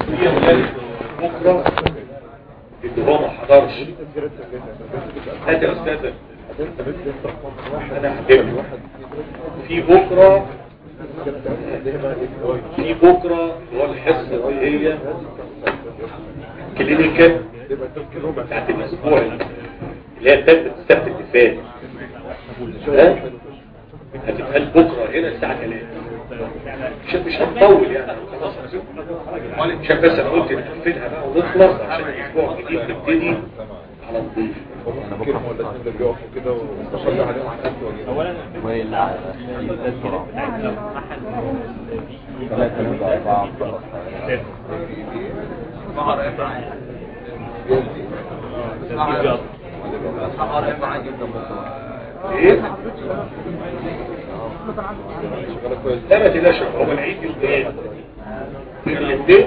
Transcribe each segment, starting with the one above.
بكره اللي هو ما حضرش هات يا استاذ انا هجيب في بكره في بكره اللي هو الحصه اللي هي كلينيكال بتاعت الاسبوع اللي هي الثالث السبت اللي فات ها؟ هتتقال بكره هنا الساعه 3 مش مش هنطول يعني خلاص مش بس انا قلت نقفلها بقى ونخلص عشان الاسبوع الجديد نبتدي على نضيف اولا ولا ايه لا ما تقلقش هو العيد يوم ايه الاثنين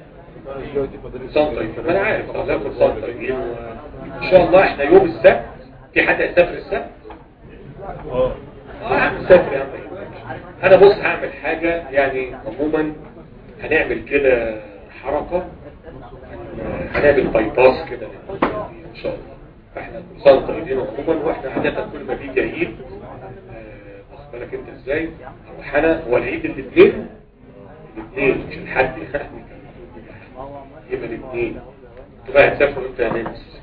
سنتر انا عارف هناخد سنتر ان شاء الله احنا يوم السبت في حد هيسافر السبت اه يا عم سافر يا عم انا بص هعمل حاجة يعني عموما هنعمل كده حركة هنعمل باي باس كده ان شاء الله فاحنا كل سنه طيبين عموما واحنا عاده كل ما بيجي عيد آه، واخد بالك انت ازاي اروح انا هو العيد الاثنين الاثنين مش الحد يعني يبقى الاثنين انتوا بقى هتسافروا امتى يا نمس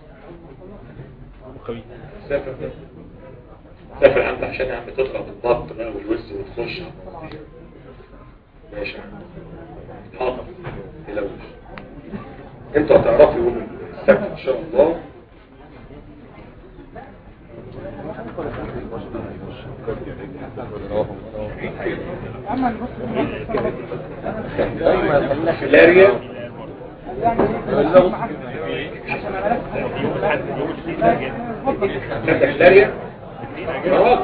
سافر سافر عندك عشان يا عم تضرب البط بقى والوز وتخش ماشي يا عم حاضر تلوش انتوا هتعرفوا يوم السبت ان شاء الله فيلاريا كانت فيلاريا يا راجل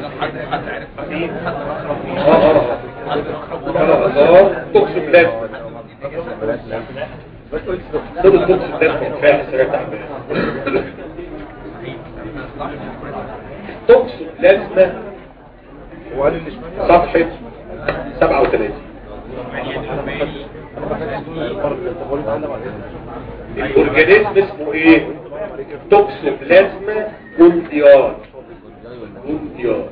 اه اه اه اه توكسو بلازما خد التوكسو بلازما فعلا سريع تعبان توكسو بلازما صفحة 37 الاورجانيزم اسمه ايه توكسوبلازما جونديار جونديار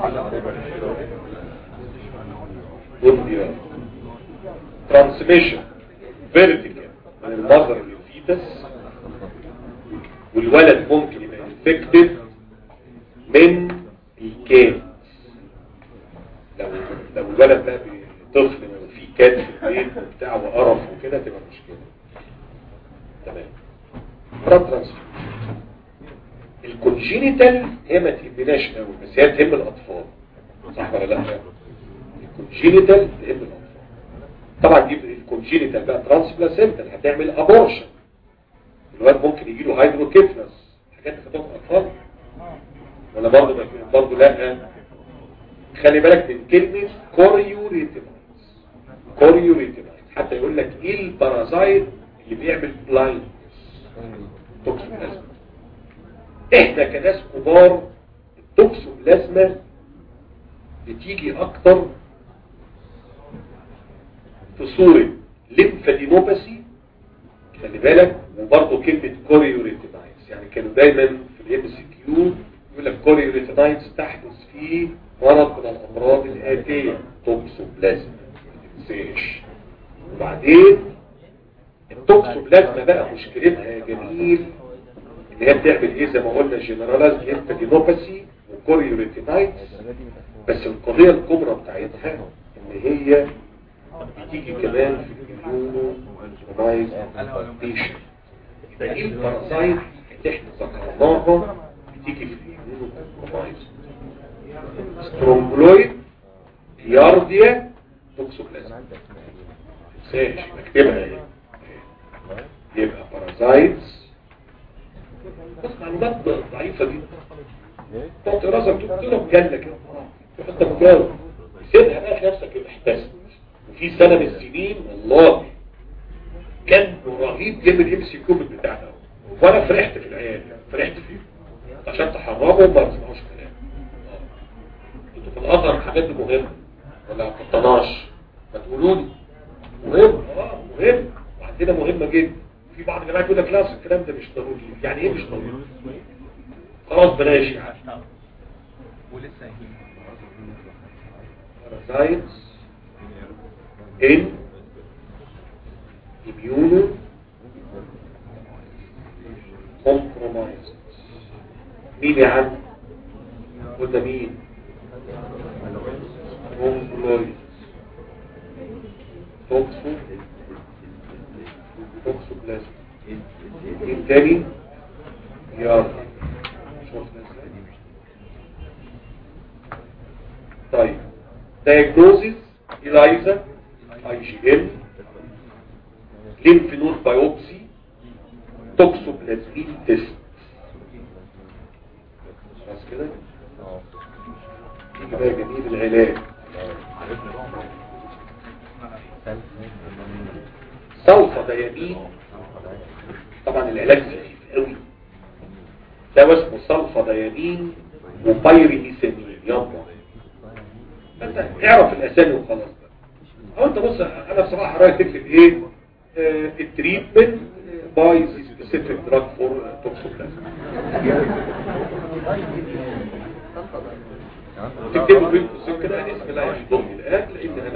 جونديار ترانسميشن فيرتيكال من المظهر للفيتس والولد ممكن يبقى انفكتد من الكات لو لو الولد بقى طفل في كات في البيت وبتاع وقرف وكده تبقى مشكله تمام مرض ترانسفير الكونجينيتال هي ما تهمناش قوي بس هي تهم الاطفال صح ولا لا الكونجينيتال تهم الاطفال طبعا دي الكونجينيتال بقى ترانسبلاسنتال هتعمل ابورشن الواد ممكن يجي له هايدروكيفنس حاجات خطوط اطفال ولا برضه برضه لا خلي بالك من كلمه كوريوريتينايز كوريوريتينايز حتى يقول لك ايه البارازايت اللي بيعمل بلايند توكسوبلازما احنا كناس كبار التوكسوبلازما بتيجي اكتر في صورة ليمفادينوباسي خلي بالك وبرضه كلمة كوريوريتينايز يعني كانوا دايما في الام سي كيو يقول لك كوريوريتينايز تحدث فيه مرض من الامراض الاتية توكسوبلازما ما تنساش وبعدين التوكسوبلازما بقى مشكلتها يا جميل ان هي بتعمل ايه زي ما قلنا جنرالاز ليمفادينوباسي وكوريوريتينايتس بس القضية الكبرى بتاعتها ان هي بتيجي كمان في الاميونو كومبرايز بيشن ايه البارازايت اللي احنا ذكرناها بتيجي في الاميونو كومبرايز سترومبلويد يارديا توكسوبلازما تنساش اكتبها ايه يبقى بارازايتس بس معلومات ضعيفة دي تعطي راسك تقول لهم جنة كده انت مجاوب سيبها بقى في نفسك احتسب وفي سنة من السنين والله كان رهيب جيب الام سي كوب بتاعنا وانا فرحت في العيال فرحت فيه عشان تحرمهم ما يسمعوش كلام انتوا في الازهر الحاجات دي مهمه ولا ما تقتناش ما تقولوا لي مهم اه مهم وبعدين كده مهمة جدا في بعض الجماعات يقول لك لا الكلام ده مش ضروري يعني ايه مش ضروري خلاص بلاش يعني ولسه هي parasites in immuno compromised مين يا عم قلنا مين مونجلويد توكسو توكسوبلازم مين تاني يلا شوفنا ازاي طيب diagnosis ELISA IgM lymph node biopsy toxoplasmid test خلاص كده يجي بقى جميل العلاج سلفا ديامين طبعا العلاج سخيف قوي ده اسمه سلفا ديامين وبايريميثامين يلا فانت اعرف الاسامي وخلاص بقى او انت بص انا بصراحه رايي تكتب ايه آه التريتمنت باي سبيسيفيك دراج فور توكسوبلازم تكتبوا بين قوسين كده اسم لا يحضرني الان لان انا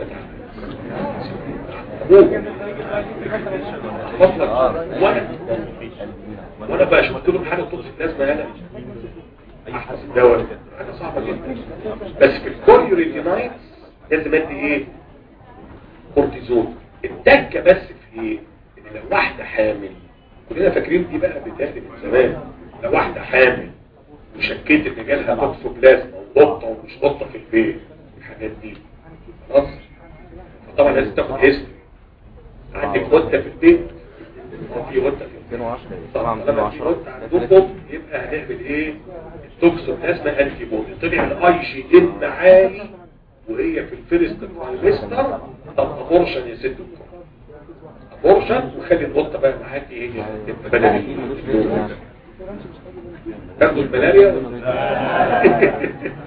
تعبان وانا وانا بقى شفت لهم حاجه توكسوبلازم انا احفظ الدواء حاجه صعبه جدا بس في الكوريوريتينايتس لازم ادي ايه كورتيزون التكه بس في ايه ان لو واحده حامل كلنا فاكرين دي بقى بتاخد من زمان لو واحده حامل وشكيت ان جالها توكسوبلازما وقطه ومش قطه في البيت الحاجات دي خلاص فطبعا لازم تاخد هيستوري عندك قطه في البيت في قطه في البيت 2010 طبعا طبعا لما في 2010 قطه عندكم يبقى هنعمل ايه التوكسوبلازما انتي بودي طلع الاي جي ام عالي وهي في الفيرست ترايمستر طب ابورشن يا ست الكل ابورشن وخلي القطه بقى معاكي هي تبقى بدل النوم. تاخدوا الملاريا